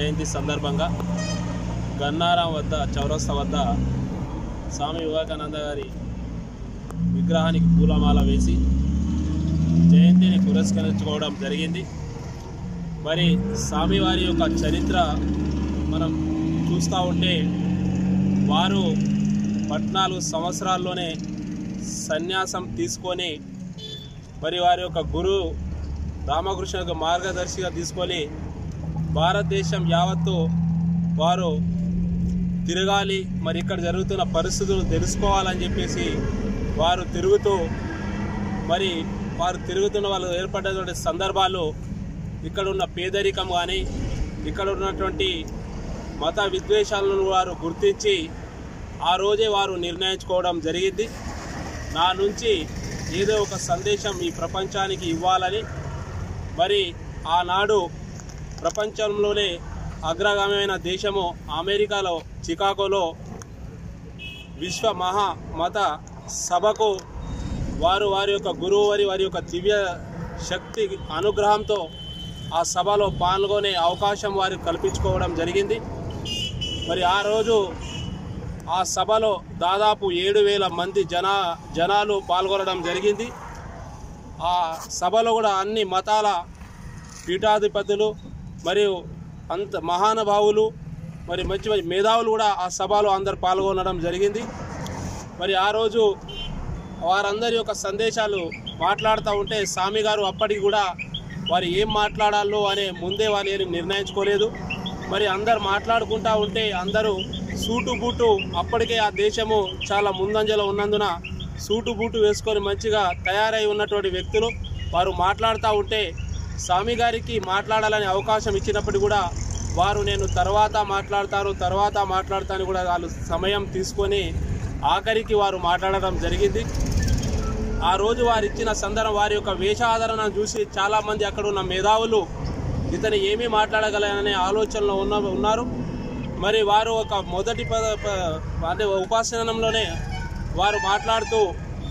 జయంతి సందర్భంగా గన్నారం వద్ద చౌరస్తా వద్ద స్వామి వివేకానంద గారి విగ్రహానికి పూలమాల వేసి జయంతిని పురస్కరించుకోవడం జరిగింది మరి స్వామివారి యొక్క చరిత్ర మనం చూస్తూ ఉంటే వారు పద్నాలుగు సంవత్సరాల్లోనే సన్యాసం తీసుకొని మరి వారి యొక్క గురువు రామకృష్ణ యొక్క మార్గదర్శిగా తీసుకొని భారతదేశం యావత్తు వారు తిరగాలి మరి ఇక్కడ జరుగుతున్న పరిస్థితులు తెలుసుకోవాలని చెప్పేసి వారు తిరుగుతూ మరి వారు తిరుగుతున్న వాళ్ళు ఏర్పడినటువంటి సందర్భాలు ఇక్కడ ఉన్న పేదరికం కానీ ఇక్కడ ఉన్నటువంటి మత విద్వేషాలను వారు గుర్తించి ఆ రోజే వారు నిర్ణయించుకోవడం జరిగింది నా నుంచి ఏదో ఒక సందేశం ఈ ప్రపంచానికి ఇవ్వాలని మరి ఆనాడు ప్రపంచంలోనే అగ్రగామైన దేశము అమెరికాలో చికాగోలో విశ్వ మహా మత సభకు వారు వారి యొక్క గురువు వారి వారి యొక్క దివ్య శక్తి అనుగ్రహంతో ఆ సభలో పాల్గొనే అవకాశం వారు కల్పించుకోవడం జరిగింది మరి ఆ రోజు ఆ సభలో దాదాపు ఏడు వేల మంది జన జనాలు పాల్గొనడం జరిగింది ఆ సభలో కూడా అన్ని మతాల పీఠాధిపతులు మరియు అంత మహానుభావులు మరి మంచి మంచి మేధావులు కూడా ఆ సభలో అందరు పాల్గొనడం జరిగింది మరి ఆ రోజు వారందరి యొక్క సందేశాలు మాట్లాడుతూ ఉంటే స్వామి గారు అప్పటికి కూడా వారు ఏం మాట్లాడాలో అనే ముందే వారు ఏం నిర్ణయించుకోలేదు మరి అందరు మాట్లాడుకుంటా ఉంటే అందరూ సూటు బూటు అప్పటికే ఆ దేశము చాలా ముందంజలో ఉన్నందున సూటు బూటు వేసుకొని మంచిగా తయారై ఉన్నటువంటి వ్యక్తులు వారు మాట్లాడుతూ ఉంటే స్వామి గారికి మాట్లాడాలనే అవకాశం ఇచ్చినప్పటికీ కూడా వారు నేను తర్వాత మాట్లాడతారు తర్వాత మాట్లాడతాను కూడా వాళ్ళు సమయం తీసుకొని ఆఖరికి వారు మాట్లాడడం జరిగింది ఆ రోజు వారు ఇచ్చిన సందర్భం వారి యొక్క వేషాధారణ చూసి చాలామంది అక్కడ ఉన్న మేధావులు ఇతను ఏమీ మాట్లాడగలననే ఆలోచనలో ఉన్న ఉన్నారు మరి వారు ఒక మొదటి పద ప- అంటే ఉపాసనంలోనే వారు మాట్లాడుతూ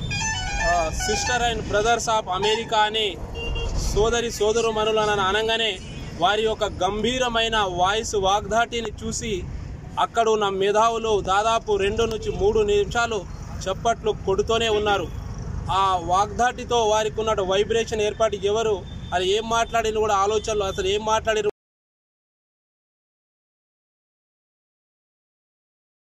sister and brothers of America అని సోదరి సోదరు మనులను అనగానే వారి యొక్క గంభీరమైన వాయిస్ వాగ్దాటిని చూసి అక్కడ ఉన్న మేధావులు దాదాపు రెండు నుంచి మూడు నిమిషాలు చప్పట్లు కొడుతూనే ఉన్నారు ఆ వాగ్దాటితో వారికి ఉన్న వైబ్రేషన్ ఏర్పాటు ఎవరు అది ఏం మాట్లాడిన కూడా ఆలోచనలు అసలు ఏం మాట్లాడిన